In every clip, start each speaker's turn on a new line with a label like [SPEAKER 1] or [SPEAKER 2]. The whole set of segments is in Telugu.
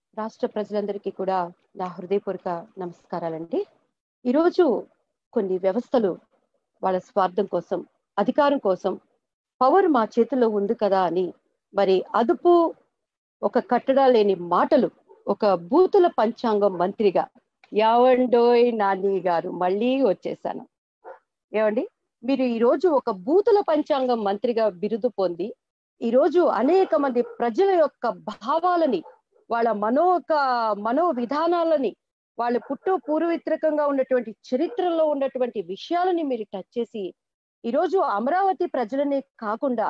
[SPEAKER 1] రాష్ట్ర ప్రజలందరికీ కూడా నా హృదయపూర్వక నమస్కారాలండి ఈరోజు కొన్ని వ్యవస్థలు వాళ్ళ స్వార్థం కోసం అధికారం కోసం పవర్ మా చేతిలో ఉంది కదా అని మరి అదుపు ఒక కట్టడా లేని మాటలు ఒక బూతుల పంచాంగం మంత్రిగా యావండోయ్ నాని గారు మళ్ళీ వచ్చేసాను ఏమండి మీరు ఈ రోజు ఒక బూతుల పంచాంగం మంత్రిగా బిరుదు పొంది ఈ రోజు అనేక మంది ప్రజల యొక్క భావాలని వాళ్ళ మనోక మనో విధానాలని వాళ్ళ పుట్టు పూర్వీత్రకంగా ఉన్నటువంటి చరిత్రలో ఉన్నటువంటి విషయాలని మీరు టచ్ చేసి ఈరోజు అమరావతి ప్రజలని కాకుండా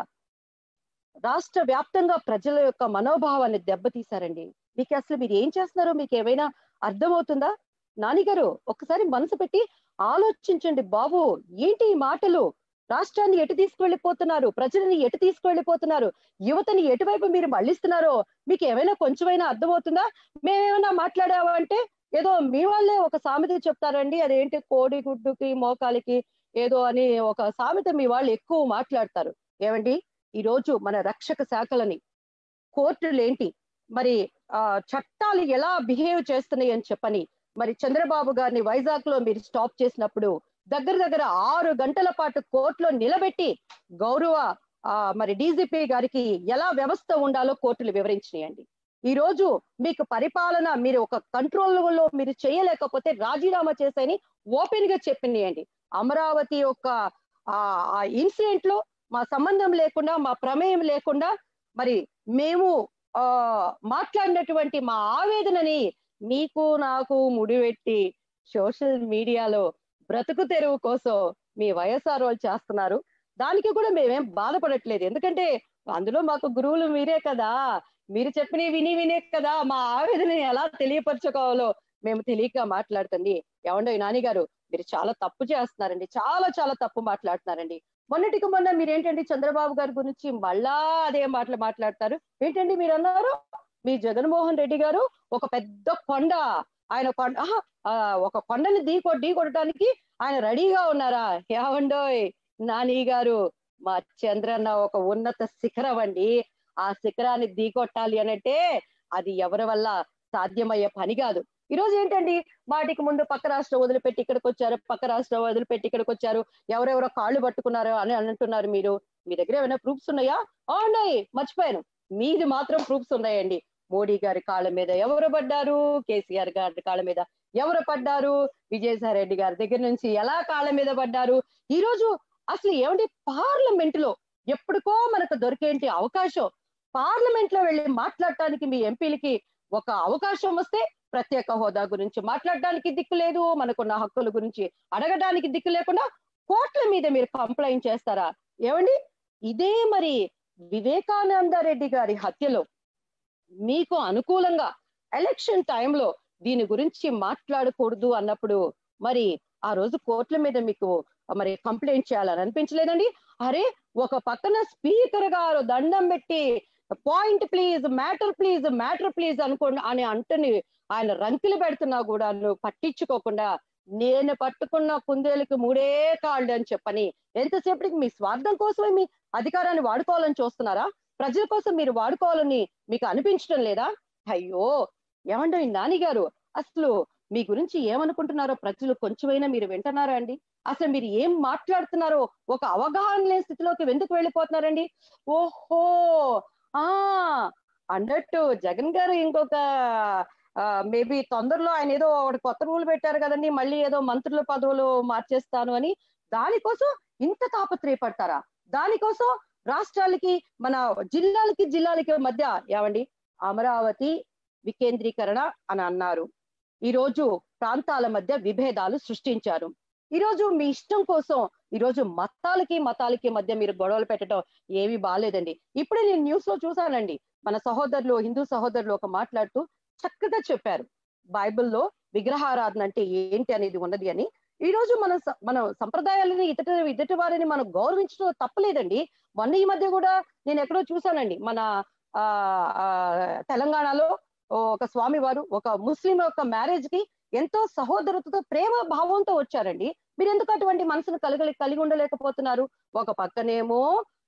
[SPEAKER 1] రాష్ట్ర వ్యాప్తంగా ప్రజల యొక్క మనోభావాన్ని దెబ్బతీశారండి మీకు అసలు మీరు ఏం చేస్తున్నారో మీకు ఏమైనా అర్థమవుతుందా నానిగారు ఒకసారి మనసు పెట్టి ఆలోచించండి బాబు ఏంటి ఈ మాటలు రాష్ట్రాన్ని ఎటు తీసుకువెళ్ళిపోతున్నారు ప్రజలని ఎటు తీసుకువెళ్ళిపోతున్నారు యువతని ఎటువైపు మీరు మళ్ళిస్తున్నారో మీకు ఏమైనా కొంచెమైనా అర్థమవుతుందా మేమేమైనా మాట్లాడామంటే ఏదో మీ వాళ్ళే ఒక సామెత చెప్తారండి అదేంటి కోడి గుడ్డుకి మోకాలికి ఏదో అని ఒక సామెత మీ వాళ్ళు ఎక్కువ మాట్లాడతారు ఏమండి ఈ రోజు మన రక్షక శాఖలని కోర్టులు ఏంటి మరి ఆ చట్టాలు ఎలా బిహేవ్ చేస్తున్నాయి అని చెప్పని మరి చంద్రబాబు గారిని వైజాగ్ లో మీరు స్టాప్ చేసినప్పుడు దగ్గర దగ్గర ఆరు గంటల పాటు కోర్టులో నిలబెట్టి గౌరవ ఆ మరి డీజీపీ గారికి ఎలా వ్యవస్థ ఉండాలో కోర్టులు వివరించినాయండి ఈ రోజు మీకు పరిపాలన మీరు ఒక కంట్రోల్లో మీరు చేయలేకపోతే రాజీనామా చేసేని ఓపెన్ గా చెప్పినాయండి అమరావతి యొక్క ఆ ఇన్సిడెంట్ లో మా సంబంధం లేకుండా మా ప్రమేయం లేకుండా మరి మేము ఆ మాట్లాడినటువంటి మా ఆవేదనని మీకు నాకు ముడిపెట్టి సోషల్ మీడియాలో బ్రతుకు తెరువు కోసం మీ వైఎస్ఆర్ వాళ్ళు చేస్తున్నారు దానికి కూడా మేమేం బాధపడట్లేదు ఎందుకంటే అందులో మాకు గురువులు మీరే కదా మీరు చెప్పిన విని వినే కదా మా ఆవేదన ఎలా తెలియపరచుకోవాలో మేము తెలియక మాట్లాడుతుంది ఏమండో నాని గారు మీరు చాలా తప్పు చేస్తున్నారండి చాలా చాలా తప్పు మాట్లాడుతున్నారండి మొన్నటికి మొన్న మీరేంటండి చంద్రబాబు గారి గురించి మళ్ళా అదే మాటలు మాట్లాడతారు ఏంటండి మీరు అన్నారు మీ జగన్మోహన్ రెడ్డి గారు ఒక పెద్ద కొండ ఆయన కొండ ఒక కొండని ఢీ ఢీ కొట్టడానికి ఆయన రెడీగా ఉన్నారా ఏమండోయ్ నాని గారు మా చంద్రన్న ఒక ఉన్నత శిఖరం అండి ఆ శిఖరాన్ని ఢీకొట్టాలి అనంటే అది ఎవరి వల్ల సాధ్యమయ్యే పని కాదు ఈ రోజు ఏంటండి వాటికి ముందు పక్క రాష్ట్రం వదిలిపెట్టి ఇక్కడికి వచ్చారు పక్క రాష్ట్రం వదిలిపెట్టి ఇక్కడికి వచ్చారు ఎవరెవరో కాళ్ళు పట్టుకున్నారు అని అంటున్నారు మీరు మీ దగ్గర ఏమైనా ప్రూఫ్స్ ఉన్నాయా ఉన్నాయి మర్చిపోయాను మీది మాత్రం ప్రూఫ్స్ ఉన్నాయండి మోడీ గారి కాళ్ళ మీద ఎవరు పడ్డారు కేసీఆర్ గారి కాళ్ళ మీద ఎవరు పడ్డారు విజయసాయి రెడ్డి గారి దగ్గర నుంచి ఎలా కాళ్ళ మీద పడ్డారు ఈ రోజు అసలు ఏమండి పార్లమెంట్ లో ఎప్పటికో మనకు దొరికేంటి అవకాశం పార్లమెంట్ లో వెళ్ళి మాట్లాడటానికి మీ ఎంపీలకి ఒక అవకాశం వస్తే ప్రత్యేక హోదా గురించి మాట్లాడడానికి దిక్కు లేదు మనకున్న హక్కుల గురించి అడగడానికి దిక్కు లేకుండా కోర్టుల మీద మీరు కంప్లైంట్ చేస్తారా ఏమండి ఇదే మరి వివేకానంద రెడ్డి గారి హత్యలో మీకు అనుకూలంగా ఎలక్షన్ టైంలో దీని గురించి మాట్లాడకూడదు అన్నప్పుడు మరి ఆ రోజు కోర్టుల మీద మీకు మరి కంప్లైంట్ చేయాలని అనిపించలేదండి అరే ఒక పక్కన స్పీకర్ గారు దండం పెట్టి point please matter please matter please అనుకో అని అంటుని ఆయన రంకులు పెడుతున్నా కూడా నువ్వు పట్టించుకోకుండా నేను పట్టుకున్న కుందేలకు మూడే కాళ్ళు అని చెప్పని ఎంతసేపటికి మీ స్వార్థం కోసమే మీ అధికారాన్ని వాడుకోవాలని చూస్తున్నారా ప్రజల కోసం మీరు వాడుకోవాలని మీకు అనిపించడం లేదా అయ్యో ఏమండి నాని గారు అసలు మీ గురించి ఏమనుకుంటున్నారో ప్రజలు కొంచెమైనా మీరు వింటున్నారా అండి అసలు మీరు ఏం మాట్లాడుతున్నారో ఒక అవగాహన లేని స్థితిలోకి ఎందుకు వెళ్ళిపోతున్నారండి ఓహో ఆ అన్నట్టు జగన్ గారు ఇంకొక మేబీ తొందరలో ఆయన ఏదో ఒకటి కొత్త రూల్ పెట్టారు కదండి మళ్ళీ ఏదో మంత్రుల పదవులు మార్చేస్తాను అని దానికోసం ఇంత తాపత్రయపడతారా దానికోసం రాష్ట్రాలకి మన జిల్లాలకి జిల్లాలకి మధ్య ఏమండి అమరావతి వికేంద్రీకరణ అని అన్నారు ఈ రోజు ప్రాంతాల మధ్య విభేదాలు సృష్టించారు ఈ రోజు మీ ఇష్టం కోసం ఈ రోజు మతాలకి మతాలకి మధ్య మీరు గొడవలు పెట్టడం ఏమీ బాగాలేదండి ఇప్పుడే నేను న్యూస్ లో చూసానండి మన సహోదరులు హిందూ సహోదరులు ఒక మాట్లాడుతూ చక్కగా చెప్పారు బైబిల్లో విగ్రహారాధన అంటే ఏంటి అనేది ఉన్నది అని ఈ రోజు మన మన సంప్రదాయాలని ఇతట ఇతటి వారిని మనం గౌరవించడం తప్పలేదండి మొన్న ఈ మధ్య కూడా నేను ఎక్కడో చూసానండి మన ఆ తెలంగాణలో ఒక స్వామి వారు ఒక ముస్లిం యొక్క మ్యారేజ్ కి ఎంతో సహోదరతతో ప్రేమ భావంతో వచ్చారండి మీరు ఎందుకు అటువంటి మనసును కలగలి కలిగి ఉండలేకపోతున్నారు ఒక పక్కనేమో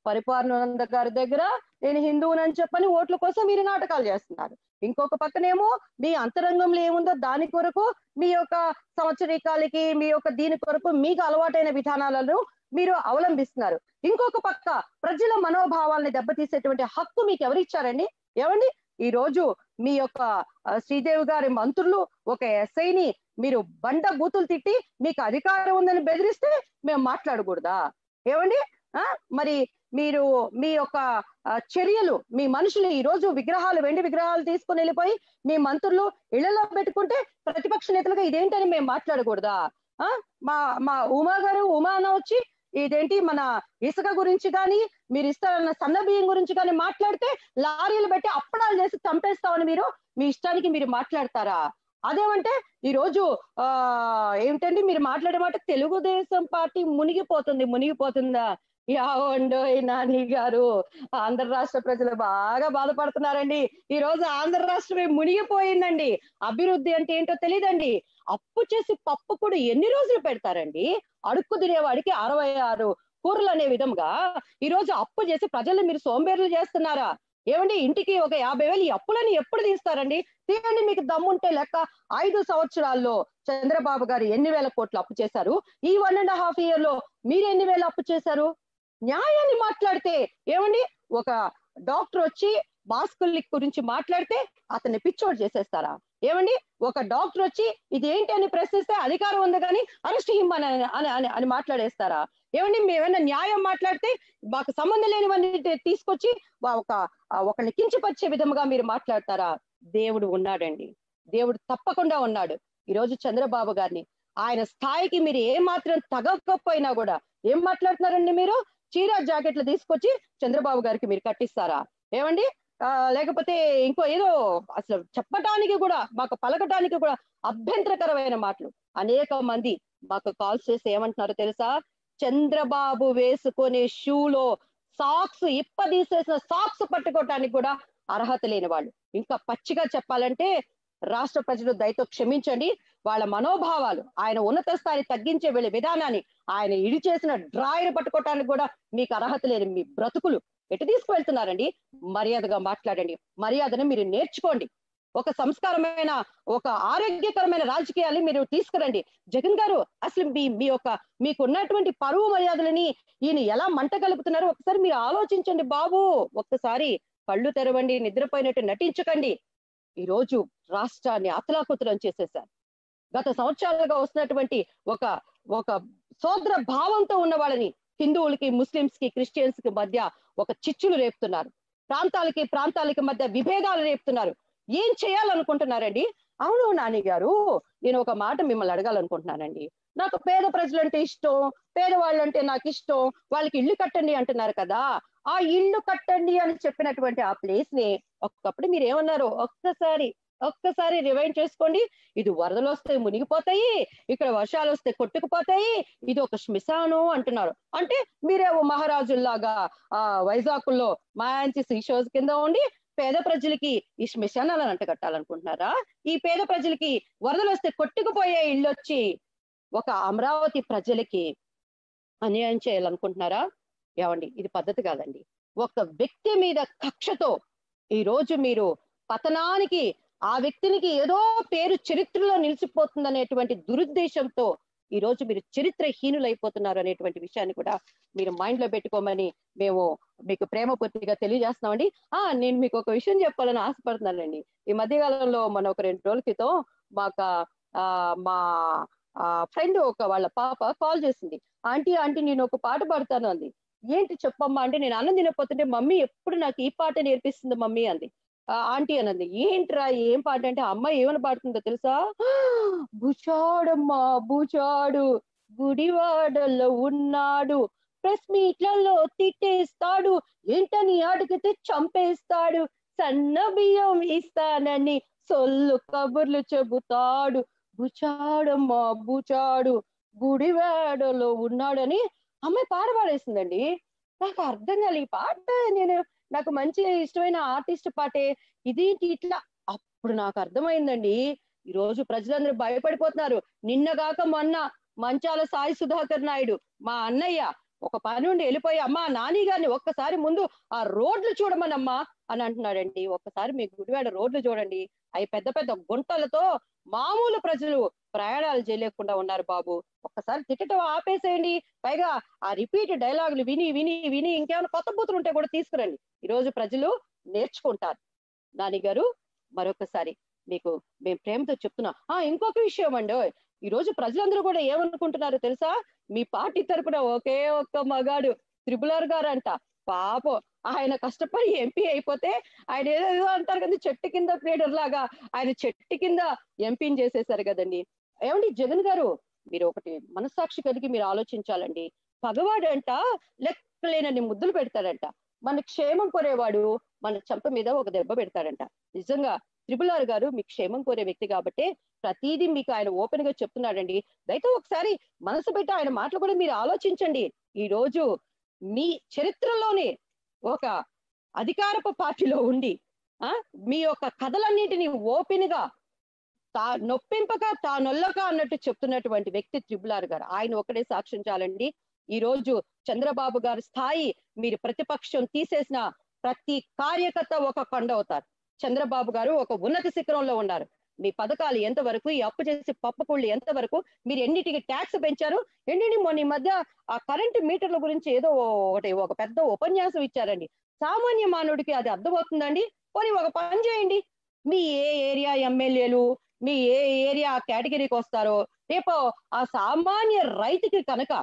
[SPEAKER 1] పరిపాలనంద గారి దగ్గర నేను హిందువునని చెప్పని ఓట్ల కోసం మీరు నాటకాలు చేస్తున్నారు ఇంకొక పక్కనేమో మీ అంతరంగంలో ఏముందో దాని కొరకు మీ యొక్క సంవత్సరీకాలకి మీ యొక్క దీని కొరకు మీకు అలవాటైన విధానాలను మీరు అవలంబిస్తున్నారు ఇంకొక పక్క ప్రజల మనోభావాల్ని దెబ్బతీసేటువంటి హక్కు మీకు ఎవరు ఇచ్చారండి ఏమండి ఈ రోజు మీ యొక్క ఆ, శ్రీదేవి గారి మంత్రులు ఒక ఎస్ఐని మీరు బండ బూతులు తిట్టి మీకు అధికారం ఉందని బెదిరిస్తే మేము మాట్లాడకూడదా ఏమండి ఆ మరి మీరు మీ యొక్క ఆ, చర్యలు మీ మనుషులు ఈ రోజు విగ్రహాలు వెండి విగ్రహాలు తీసుకుని వెళ్ళిపోయి మీ మంత్రులు ఇళ్లలో పెట్టుకుంటే ప్రతిపక్ష నేతలుగా ఇదేంటని మేము మాట్లాడకూడదా ఆ మా మా ఉమా గారు ఉమా అన్న వచ్చి ఇదేంటి మన ఇసుక గురించి కానీ మీరు ఇస్తారన్న సన్న బియ్యం గురించి కానీ మాట్లాడితే లారీలు పెట్టి అప్పడాలు చేసి చంపేస్తామని మీరు మీ ఇష్టానికి మీరు మాట్లాడతారా అదేమంటే ఈ రోజు ఆ ఏమిటండి మీరు మాట్లాడే మాట తెలుగుదేశం పార్టీ మునిగిపోతుంది మునిగిపోతుందా యావండో నాని గారు ఆంధ్ర రాష్ట్ర ప్రజలు బాగా బాధపడుతున్నారండి ఈ రోజు ఆంధ్ర రాష్ట్రమే మునిగిపోయిందండి అభివృద్ధి అంటే ఏంటో తెలియదండి అప్పు చేసి పప్పు కూడా ఎన్ని రోజులు పెడతారండి అడుక్కు తినేవాడికి అరవై ఆరు కూరలు అనే విధంగా ఈ రోజు అప్పు చేసి ప్రజల్ని మీరు సోంబేర్లు చేస్తున్నారా ఏమండి ఇంటికి ఒక యాభై వేలు ఈ అప్పులని ఎప్పుడు తీస్తారండి తీయండి మీకు దమ్ముంటే లెక్క ఐదు సంవత్సరాల్లో చంద్రబాబు గారు ఎన్ని వేల కోట్లు అప్పు చేశారు ఈ వన్ అండ్ హాఫ్ ఇయర్ లో మీరు ఎన్ని వేలు అప్పు చేశారు న్యాయాన్ని మాట్లాడితే ఏమండి ఒక డాక్టర్ వచ్చి మాస్కుల గురించి మాట్లాడితే అతన్ని పిచ్చోడు చేసేస్తారా ఏమండి ఒక డాక్టర్ వచ్చి ఇది ఏంటి అని ప్రశ్నిస్తే అధికారం ఉంది కానీ అరెస్ట్ హిమ్ అని అని అని- అని మాట్లాడేస్తారా ఏమండి మేమైనా న్యాయం మాట్లాడితే మాకు సంబంధం లేనివన్నీ తే- తీసుకొచ్చి వా- ఒక ఆ, ఒకరిని కించపరిచే విధముగా మీరు మాట్లాడతారా దేవుడు ఉన్నాడండి దేవుడు తప్పకుండా ఉన్నాడు ఈ రోజు చంద్రబాబు గారిని ఆయన స్థాయికి మీరు ఏ మాత్రం తగకపోయినా కూడా ఏం మాట్లాడుతున్నారండి మీరు చీర జాకెట్లు తీసుకొచ్చి చంద్రబాబు గారికి మీరు కట్టిస్తారా ఏమండి ఆ, లేకపోతే ఇంకో ఏదో అసలు చెప్పటానికి కూడా మాకు పలకటానికి కూడా అభ్యంతరకరమైన మాటలు అనేక మంది మాకు కాల్స్ చేసి ఏమంటున్నారో తెలుసా చంద్రబాబు వేసుకునే షూలో సాక్స్ ఇప్ప తీసేసిన సాక్స్ పట్టుకోవటానికి కూడా అర్హత లేని వాళ్ళు ఇంకా పచ్చిగా చెప్పాలంటే రాష్ట్ర ప్రజలు దయతో క్షమించండి వాళ్ళ మనోభావాలు ఆయన ఉన్నత స్థాయి తగ్గించే వెళ్ళే విధానాన్ని ఆయన ఇడి చేసిన డ్రాయర్ పట్టుకోవటానికి కూడా మీకు అర్హత లేదు మీ బ్రతుకులు ఎటు తీసుకువెళ్తున్నారండి మర్యాదగా మాట్లాడండి మర్యాదను మీరు నేర్చుకోండి ఒక సంస్కారమైన ఒక ఆరోగ్యకరమైన రాజకీయాన్ని మీరు తీసుకురండి జగన్ గారు అసలు మీ మీ యొక్క మీకు ఉన్నటువంటి పరువు మర్యాదలని ఈయన ఎలా మంట కలుపుతున్నారో ఒకసారి మీరు ఆలోచించండి బాబు ఒక్కసారి కళ్ళు తెరవండి నిద్రపోయినట్టు నటించకండి ఈ రోజు రాష్ట్రాన్ని అతలాకుతలం చేసేశారు గత సంవత్సరాలుగా వస్తున్నటువంటి ఒక ఒక సోదర భావంతో ఉన్న వాళ్ళని హిందువులకి ముస్లింస్ కి క్రిస్టియన్స్ కి మధ్య ఒక చిచ్చులు రేపుతున్నారు ప్రాంతాలకి ప్రాంతాలకి మధ్య విభేదాలు రేపుతున్నారు ఏం చేయాలనుకుంటున్నారండి అవును నాని గారు నేను ఒక మాట మిమ్మల్ని అడగాలనుకుంటున్నానండి నాకు పేద ప్రజలంటే ఇష్టం పేదవాళ్ళంటే నాకు ఇష్టం వాళ్ళకి ఇల్లు కట్టండి అంటున్నారు కదా ఆ ఇల్లు కట్టండి అని చెప్పినటువంటి ఆ ప్లేస్ ని ఒక్కప్పుడు మీరు ఏమన్నారు ఒక్కసారి ఒక్కసారి రివైండ్ చేసుకోండి ఇది వరదలు వస్తే మునిగిపోతాయి ఇక్కడ వర్షాలు వస్తే కొట్టుకుపోతాయి ఇది ఒక శ్మశానం అంటున్నారు అంటే మీరేమో మహారాజుల్లాగా ఆ వైజాగ్ లో మంచి సీ షోస్ కింద ఉండి పేద ప్రజలకి ఈ శ్మశానాలను అంట కట్టాలనుకుంటున్నారా ఈ పేద ప్రజలకి వరదలు వస్తే కొట్టుకుపోయే ఇల్లు వచ్చి ఒక అమరావతి ప్రజలకి అన్యాయం చేయాలనుకుంటున్నారా ఏమండి ఇది పద్ధతి కాదండి ఒక వ్యక్తి మీద కక్షతో ఈ రోజు మీరు పతనానికి ఆ వ్యక్తినికి ఏదో పేరు చరిత్రలో నిలిచిపోతుందనేటువంటి దురుద్దేశంతో ఈ రోజు మీరు చరిత్రహీనులైపోతున్నారు అనేటువంటి విషయాన్ని కూడా మీరు మైండ్ లో పెట్టుకోమని మేము మీకు ప్రేమపూర్తిగా తెలియజేస్తున్నామండి ఆ నేను మీకు ఒక విషయం చెప్పాలని ఆశపడుతున్నానండి ఈ మధ్య కాలంలో మన ఒక రెండు రోజుల క్రితం మాకు ఆ మా ఫ్రెండ్ ఒక వాళ్ళ పాప కాల్ చేసింది ఆంటీ ఆంటీ నేను ఒక పాట పాడతాను అంది ఏంటి చెప్పమ్మా అంటే నేను అన్నం తినకపోతుంటే మమ్మీ ఎప్పుడు నాకు ఈ పాట నేర్పిస్తుంది మమ్మీ అంది ఆ, ఆంటీ అన్నది ఏంట్రా ఏం పాట అంటే ఆ అమ్మాయి ఏమని పాడుతుందో తెలుసా బుచాడమ్మా బుచాడు గుడివాడలో ఉన్నాడు ప్రెస్ మీట్లలో తిట్టేస్తాడు ఏంటని అడిగితే చంపేస్తాడు సన్న బియ్యం ఇస్తానని సొల్లు కబుర్లు చెబుతాడు బుచాడమ్మా బుచాడు గుడివాడలో ఉన్నాడని అమ్మాయి పాట పాడేసిందండి నాకు అర్థం కాలే ఈ పాట నేను నాకు మంచి ఇష్టమైన ఆర్టిస్ట్ పాటే ఇదేంటి ఇట్లా అప్పుడు నాకు అర్థమైందండి ఈ రోజు ప్రజలందరూ భయపడిపోతున్నారు నిన్నగాక మొన్న మంచాల సాయి సుధాకర్ నాయుడు మా అన్నయ్య ఒక పని నుండి వెళ్ళిపోయి అమ్మా నాని గారిని ఒక్కసారి ముందు ఆ రోడ్లు చూడమనమ్మా అని అంటున్నాడండి ఒక్కసారి మీ గుడివాడ రోడ్లు చూడండి అవి పెద్ద పెద్ద గుంటలతో మామూలు ప్రజలు ప్రయాణాలు చేయలేకుండా ఉన్నారు బాబు ఒక్కసారి తిట్టడం ఆపేసేయండి పైగా ఆ రిపీట్ డైలాగులు విని విని విని ఇంకేమైనా కొత్త బూతులు ఉంటే కూడా తీసుకురండి ఈ రోజు ప్రజలు నేర్చుకుంటారు నాని గారు మరొకసారి మీకు మేము ప్రేమతో చెప్తున్నాం ఆ ఇంకొక విషయం అండి ఈ రోజు ప్రజలందరూ కూడా ఏమనుకుంటున్నారు తెలుసా మీ పార్టీ తరపున ఒకే ఒక్క మగాడు త్రిపులర్ గారు అంట పాపం ఆయన కష్టపడి ఎంపీ అయిపోతే ఆయన ఏదో అంటారు కదా చెట్టు కింద ప్లేడర్ లాగా ఆయన చెట్టు కింద ఎంపీని చేసేసారు కదండి ఏమండి జగన్ గారు మీరు ఒకటి మనస్సాక్షి కలిగి మీరు ఆలోచించాలండి పగవాడు అంట లెక్కలేనన్ని ముద్దులు పెడతాడంట మన క్షేమం కోరేవాడు మన చంప మీద ఒక దెబ్బ పెడతాడంట నిజంగా త్రిపుల్ ఆర్ గారు మీ క్షేమం కోరే వ్యక్తి కాబట్టి ప్రతిదీ మీకు ఆయన ఓపెన్ గా చెప్తున్నాడండి దయతో ఒకసారి మనసు పెట్టి ఆయన మాటలు కూడా మీరు ఆలోచించండి ఈ రోజు మీ చరిత్రలోనే ఒక అధికారపు పార్టీలో ఉండి ఆ మీ యొక్క కథలన్నింటినీ ఓపెన్ గా తా నొప్పింపక తా నొల్లక అన్నట్టు చెప్తున్నటువంటి వ్యక్తి త్రిబులార్ గారు ఆయన ఒకటే సాక్షించాలండి ఈ రోజు చంద్రబాబు గారి స్థాయి మీరు ప్రతిపక్షం తీసేసిన ప్రతి కార్యకర్త ఒక కొండ అవుతారు చంద్రబాబు గారు ఒక ఉన్నత శిఖరంలో ఉన్నారు మీ పథకాలు ఎంతవరకు ఈ అప్పు చేసి పప్పకుళ్ళు ఎంతవరకు మీరు ఎన్నిటికి ట్యాక్స్ పెంచారు ఎన్నిటి మొన్న ఈ మధ్య ఆ కరెంటు మీటర్ల గురించి ఏదో ఒకటి ఒక పెద్ద ఉపన్యాసం ఇచ్చారండి సామాన్య మానవుడికి అది అర్థమవుతుందండి పోనీ ఒక పని చేయండి మీ ఏ ఏరియా ఎమ్మెల్యేలు మీ ఏ ఏరియా కేటగిరీకి వస్తారో రేపు ఆ సామాన్య రైతుకి కనుక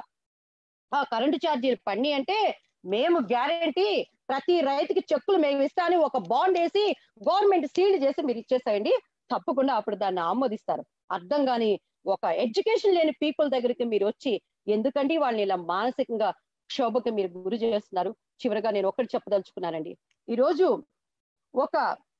[SPEAKER 1] ఆ కరెంటు ఛార్జీలు పన్ని అంటే మేము గ్యారంటీ ప్రతి రైతుకి చెక్కులు మేము ఇస్తాని ఒక బాండ్ వేసి గవర్నమెంట్ సీల్డ్ చేసి మీరు ఇచ్చేసేయండి తప్పకుండా అప్పుడు దాన్ని ఆమోదిస్తారు అర్థం కాని ఒక ఎడ్యుకేషన్ లేని పీపుల్ దగ్గరికి మీరు వచ్చి ఎందుకండి వాళ్ళని ఇలా మానసికంగా క్షోభకి మీరు గురి చేస్తున్నారు చివరిగా నేను ఒకటి చెప్పదలుచుకున్నానండి ఈరోజు ఒక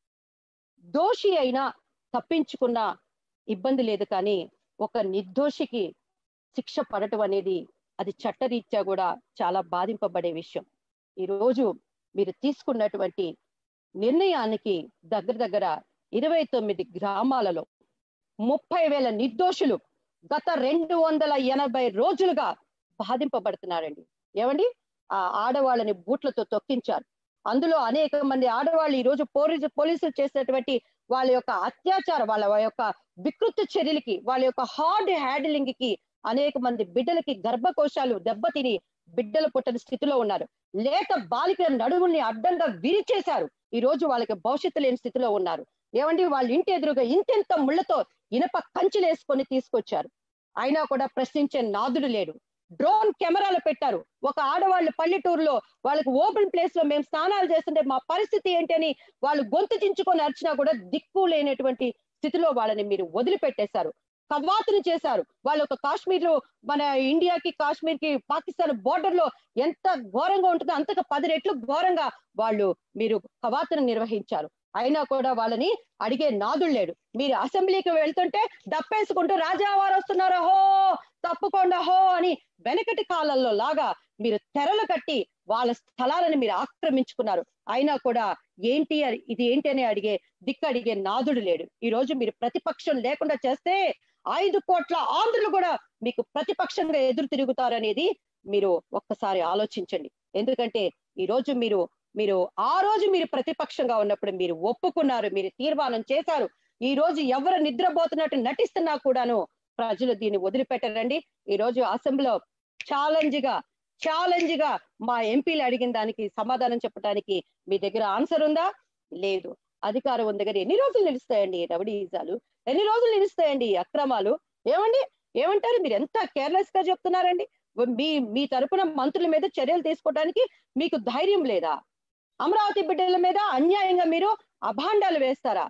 [SPEAKER 1] దోషి అయినా తప్పించుకున్న ఇబ్బంది లేదు కానీ ఒక నిర్దోషికి శిక్ష పడటం అనేది అది చట్టరీత్యా కూడా చాలా బాధింపబడే విషయం ఈరోజు మీరు తీసుకున్నటువంటి నిర్ణయానికి దగ్గర దగ్గర ఇరవై తొమ్మిది గ్రామాలలో ముప్పై వేల నిర్దోషులు గత రెండు వందల ఎనభై రోజులుగా బాధింపబడుతున్నారండి ఏమండి ఆ ఆడవాళ్ళని బూట్లతో తొక్కించారు అందులో అనేక మంది ఆడవాళ్ళు ఈ రోజు పోలీసు పోలీసులు చేసినటువంటి వాళ్ళ యొక్క అత్యాచారం వాళ్ళ యొక్క వికృత చర్యలకి వాళ్ళ యొక్క హార్డ్ హ్యాండిలింగ్ కి అనేక మంది బిడ్డలకి గర్భకోశాలు దెబ్బతిని బిడ్డలు పుట్టని స్థితిలో ఉన్నారు లేత బాలికల నడుముల్ని అడ్డంగా విరిచేశారు ఈ రోజు వాళ్ళకి భవిష్యత్తు లేని స్థితిలో ఉన్నారు ఏమండి వాళ్ళ ఇంటి ఎదురుగా ఇంతెంత ముళ్ళతో ఇనప కంచెలు వేసుకొని తీసుకొచ్చారు అయినా కూడా ప్రశ్నించే నాదుడు లేడు డ్రోన్ కెమెరాలు పెట్టారు ఒక ఆడవాళ్ళు పల్లెటూరులో వాళ్ళకి ఓపెన్ ప్లేస్ లో మేము స్నానాలు చేస్తుంటే మా పరిస్థితి ఏంటి అని వాళ్ళు గొంతు చించుకొని అరిచినా కూడా దిక్కు లేనటువంటి స్థితిలో వాళ్ళని మీరు వదిలిపెట్టేశారు కవాతులు చేశారు వాళ్ళు ఒక కాశ్మీర్ లో మన ఇండియాకి కాశ్మీర్ కి పాకిస్తాన్ బోర్డర్ లో ఎంత ఘోరంగా ఉంటుందో అంతకు పది రెట్లు ఘోరంగా వాళ్ళు మీరు కవాతును నిర్వహించారు అయినా కూడా వాళ్ళని అడిగే నాదుడు లేడు మీరు అసెంబ్లీకి వెళ్తుంటే దప్పేసుకుంటూ రాజావారు వస్తున్నారు హో తప్పకుండా హో అని వెనకటి కాలంలో లాగా మీరు తెరలు కట్టి వాళ్ళ స్థలాలను మీరు ఆక్రమించుకున్నారు అయినా కూడా ఏంటి అని- ఇది ఏంటి అని అడిగే దిక్కు అడిగే నాదుడు లేడు ఈ రోజు మీరు ప్రతిపక్షం లేకుండా చేస్తే ఐదు కోట్ల ఆంధ్రులు కూడా మీకు ప్రతిపక్షంగా ఎదురు తిరుగుతారనేది మీరు ఒక్కసారి ఆలోచించండి ఎందుకంటే ఈ రోజు మీరు మీరు ఆ రోజు మీరు ప్రతిపక్షంగా ఉన్నప్పుడు మీరు ఒప్పుకున్నారు మీరు తీర్మానం చేశారు ఈ రోజు ఎవరు నిద్రపోతున్నట్టు నటిస్తున్నా కూడాను ప్రజలు దీన్ని వదిలిపెట్టరండి ఈ రోజు అసెంబ్లీలో ఛాలెంజ్ గా ఛాలెంజ్ గా మా ఎంపీలు అడిగిన దానికి సమాధానం చెప్పడానికి మీ దగ్గర ఆన్సర్ ఉందా లేదు అధికారం ఉంది దగ్గర ఎన్ని రోజులు నిలుస్తాయండి రవడీజాలు ఎన్ని రోజులు నిలుస్తాయండి ఈ అక్రమాలు ఏమండి ఏమంటారు మీరు ఎంత కేర్లెస్ గా చెప్తున్నారండి మీ మీ తరపున మంత్రుల మీద చర్యలు తీసుకోవడానికి మీకు ధైర్యం లేదా అమరావతి బిడ్డల మీద అన్యాయంగా మీరు అభాండాలు వేస్తారా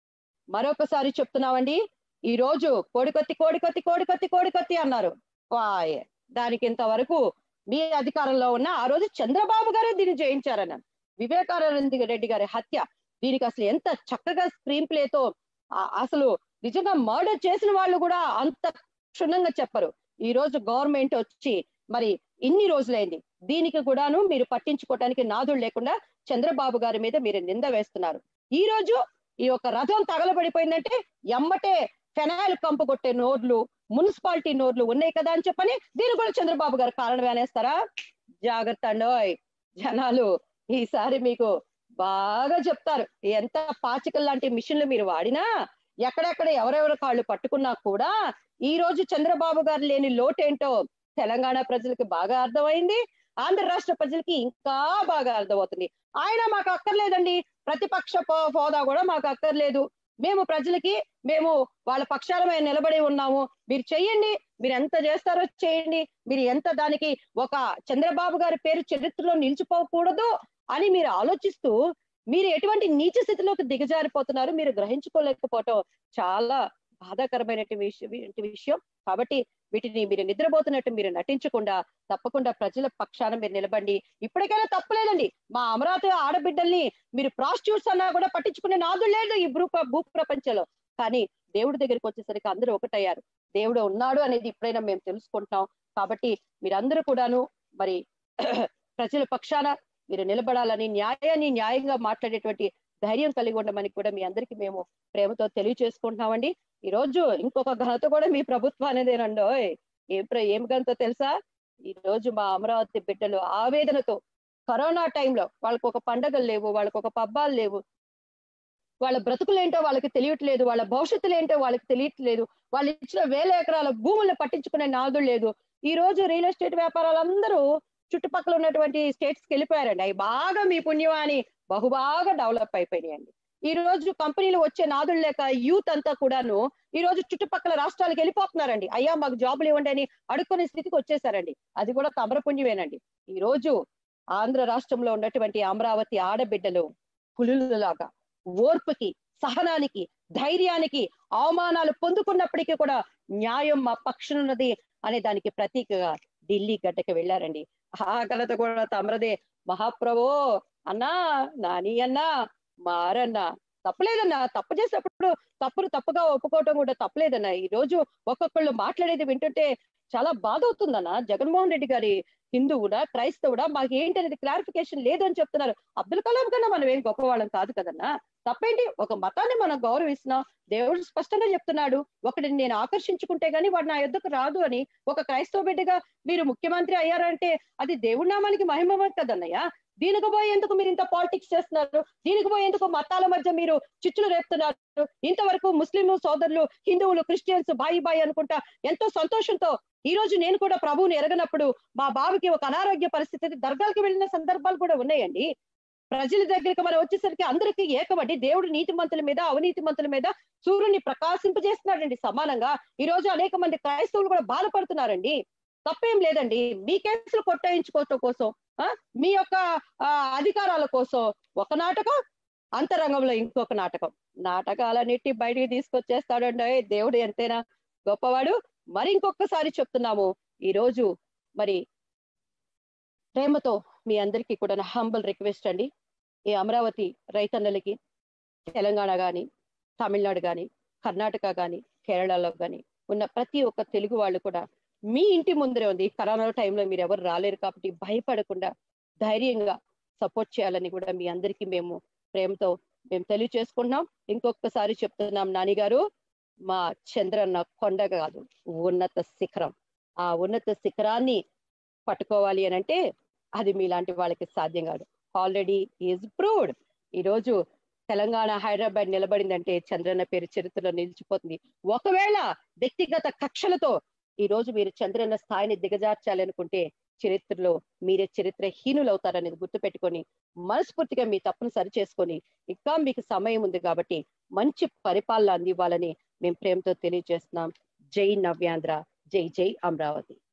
[SPEAKER 1] మరొకసారి చెప్తున్నామండి ఈ రోజు కోడికొత్తి కోడికొత్తి కోడికొత్తి కోడికొత్తి అన్నారు వాయ్ దానికి ఇంతవరకు మీ అధికారంలో ఉన్న ఆ రోజు చంద్రబాబు గారే దీన్ని జయించారన్నారు వివేకానంద రెడ్డి గారి హత్య దీనికి అసలు ఎంత చక్కగా స్క్రీన్ ప్లేతో అసలు నిజంగా మర్డర్ చేసిన వాళ్ళు కూడా అంత క్షుణ్ణంగా చెప్పరు ఈ రోజు గవర్నమెంట్ వచ్చి మరి ఇన్ని రోజులైంది దీనికి కూడాను మీరు పట్టించుకోవటానికి నాదుడు లేకుండా చంద్రబాబు గారి మీద మీరు నింద వేస్తున్నారు ఈ రోజు ఈ యొక్క రథం తగలబడిపోయిందంటే ఎమ్మటే ఫెనాయిల్ కంపు కొట్టే నోర్లు మున్సిపాలిటీ నోర్లు ఉన్నాయి కదా అని చెప్పని దీని కూడా చంద్రబాబు గారు కారణం అనేస్తారా జాగ్రత్త అండోయ్ జనాలు ఈసారి మీకు బాగా చెప్తారు ఎంత పాచికల్ లాంటి మిషన్లు మీరు వాడినా ఎక్కడెక్కడ ఎవరెవరి కాళ్ళు పట్టుకున్నా కూడా ఈ రోజు చంద్రబాబు గారు లేని లోటేంటో తెలంగాణ ప్రజలకు బాగా అర్థమైంది ఆంధ్ర రాష్ట్ర ప్రజలకి ఇంకా బాగా అర్థమవుతుంది ఆయన మాకు అక్కర్లేదండి ప్రతిపక్ష పో- హోదా కూడా మాకు అక్కర్లేదు మేము ప్రజలకి మేము వాళ్ళ పక్షాల మీద నిలబడి ఉన్నాము మీరు చెయ్యండి మీరు ఎంత చేస్తారో చేయండి మీరు ఎంత దానికి ఒక చంద్రబాబు గారి పేరు చరిత్రలో నిలిచిపోకూడదు అని మీరు ఆలోచిస్తూ మీరు ఎటువంటి నీచ స్థితిలోకి దిగజారిపోతున్నారు మీరు గ్రహించుకోలేకపోవటం చాలా బాధాకరమైన విషయం విషయం కాబట్టి వీటిని మీరు నిద్రపోతున్నట్టు మీరు నటించకుండా తప్పకుండా ప్రజల పక్షాన మీరు నిలబండి ఇప్పటికైనా తప్పలేదండి మా అమరావతి ఆడబిడ్డల్ని మీరు ప్రాస్టిట్యూట్స్ అన్నా కూడా పట్టించుకునే నాదు లేదు ఈ భూ భూ ప్రపంచంలో కానీ దేవుడి దగ్గరికి వచ్చేసరికి అందరూ ఒకటయ్యారు దేవుడు ఉన్నాడు అనేది ఇప్పుడైనా మేము తెలుసుకుంటున్నాం కాబట్టి మీరందరూ కూడాను మరి ప్రజల పక్షాన మీరు నిలబడాలని న్యాయాన్ని న్యాయంగా మాట్లాడేటువంటి ధైర్యం కలిగి ఉండమని కూడా మీ అందరికీ మేము ప్రేమతో తెలియచేసుకుంటున్నామండి ఈ రోజు ఇంకొక ఘనత కూడా మీ ప్రభుత్వానిదేనండి ఓయ్. ఏం ప్ర- ఏం ఘనత తెలుసా ఈ రోజు మా అమరావతి బిడ్డలు ఆవేదనతో కరోనా టైంలో వాళ్ళకు ఒక పండగలు లేవు వాళ్ళకు ఒక పబ్బాలు లేవు వాళ్ళ బ్రతుకులేంటో వాళ్ళకి తెలియట్లేదు వాళ్ళ భవిష్యత్తులు ఏంటో వాళ్ళకి తెలియట్లేదు వాళ్ళు ఇచ్చిన వేల ఎకరాల భూములను పట్టించుకునే నాదుడు లేదు ఈ రోజు రియల్ ఎస్టేట్ వ్యాపారాలందరూ చుట్టుపక్కల ఉన్నటువంటి స్టేట్స్ కి వెళ్ళిపోయారండి అవి బాగా మీ పుణ్యమాని బహుబాగా డెవలప్ అయిపోయినాయండి ఈ రోజు కంపెనీలు వచ్చే నాదులు లేక యూత్ అంతా కూడాను ఈ రోజు చుట్టుపక్కల రాష్ట్రాలకు వెళ్ళిపోతున్నారండి అయ్యా మాకు జాబులు ఇవ్వండి అని అడుక్కునే స్థితికి వచ్చేసారండి అది కూడా తమర పుణ్యమేనండి ఈ రోజు ఆంధ్ర రాష్ట్రంలో ఉన్నటువంటి అమరావతి ఆడబిడ్డలు పులులలాగా ఓర్పుకి సహనానికి ధైర్యానికి అవమానాలు పొందుకున్నప్పటికీ కూడా న్యాయం మా పక్షనున్నది అనే దానికి ప్రతీకగా ఢిల్లీ గడ్డకి వెళ్ళారండి ఆ ఘనత కూడా తమరదే మహాప్రభో అన్నా నాని అన్నా మారన్నా తప్పలేదన్నా తప్పు చేసినప్పుడు తప్పును తప్పుగా ఒప్పుకోవటం కూడా తప్పలేదన్నా ఈ రోజు ఒక్కొక్కళ్ళు మాట్లాడేది వింటుంటే చాలా బాధ అవుతుందన్న జగన్మోహన్ రెడ్డి గారి హిందువుడా క్రైస్తవుడా మాకు ఏంటి అనేది క్లారిఫికేషన్ లేదు అని చెప్తున్నారు అబ్దుల్ కలాం కన్నా మనం ఏం గొప్పవాళ్ళం కాదు కదన్నా తప్పేంటి ఒక మతాన్ని మనం గౌరవిస్తున్నాం దేవుడు స్పష్టంగా చెప్తున్నాడు ఒకటిని నేను ఆకర్షించుకుంటే గానీ వాడు నా యొద్దకు రాదు అని ఒక క్రైస్తవ బిడ్డగా మీరు ముఖ్యమంత్రి అయ్యారంటే అది దేవుడి నామానికి మహిమ కదన్నయ్య దీనికి పోయేందుకు మీరు ఇంత పాలిటిక్స్ చేస్తున్నారు దీనికి పోయేందుకు మతాల మధ్య మీరు చిచ్చులు రేపుతున్నారు ఇంతవరకు ముస్లిం సోదరులు హిందువులు క్రిస్టియన్స్ బాయి బాయి అనుకుంటా ఎంతో సంతోషంతో ఈ రోజు నేను కూడా ప్రభువుని ఎరగనప్పుడు మా బాబుకి ఒక అనారోగ్య పరిస్థితి దర్గాలకు వెళ్ళిన సందర్భాలు కూడా ఉన్నాయండి ప్రజల దగ్గరికి మనం వచ్చేసరికి అందరికీ ఏకబడి దేవుడు నీతిమంతుల మీద అవినీతి మంతుల మీద సూర్యుని ప్రకాశింపజేస్తున్నాడండి సమానంగా ఈ రోజు అనేక మంది క్రైస్తవులు కూడా బాధపడుతున్నారండి తప్పేం లేదండి మీ కేసులు కొట్టాయించుకోవటం కోసం ఆ, మీ యొక్క ఆ, అధికారాల కోసం ఒక నాటకం అంతరంగంలో ఇంకొక నాటకం నాటకాలన్నిటి బయటికి తీసుకొచ్చేస్తాడండి దేవుడు ఎంతైనా గొప్పవాడు మరి ఇంకొకసారి చెప్తున్నాము ఈ రోజు మరి ప్రేమతో మీ అందరికీ కూడా నా హంబల్ రిక్వెస్ట్ అండి ఈ అమరావతి రైతన్నలకి తెలంగాణ గాని తమిళనాడు గాని కర్ణాటక గాని కేరళలో గాని ఉన్న ప్రతి ఒక్క తెలుగు వాళ్ళు కూడా మీ ఇంటి ముందరే ఉంది ఈ కరోనా టైంలో మీరు ఎవరు రాలేరు కాబట్టి భయపడకుండా ధైర్యంగా సపోర్ట్ చేయాలని కూడా మీ అందరికీ మేము ప్రేమతో మేము తెలియచేసుకుంటున్నాం ఇంకొకసారి చెప్తున్నాం నాని గారు మా చంద్రన్న కొండ కాదు ఉన్నత శిఖరం ఆ ఉన్నత శిఖరాన్ని పట్టుకోవాలి అని అంటే అది మీలాంటి వాళ్ళకి సాధ్యం కాదు ఆల్రెడీ ఈజ్ ప్రూవ్డ్ ఈ రోజు తెలంగాణ హైదరాబాద్ నిలబడిందంటే చంద్రన్న పేరు చరిత్రలో నిలిచిపోతుంది ఒకవేళ వ్యక్తిగత కక్షలతో ఈ రోజు మీరు చంద్రన్న స్థాయిని దిగజార్చాలి అనుకుంటే చరిత్రలో మీరే చరిత్ర హీనులు అవుతారనేది గుర్తుపెట్టుకొని మనస్ఫూర్తిగా మీ తప్పును సరి చేసుకొని ఇంకా మీకు సమయం ఉంది కాబట్టి మంచి పరిపాలన అందివ్వాలని మేము ప్రేమతో తెలియజేస్తున్నాం జై నవ్యాంధ్ర జై జై అమరావతి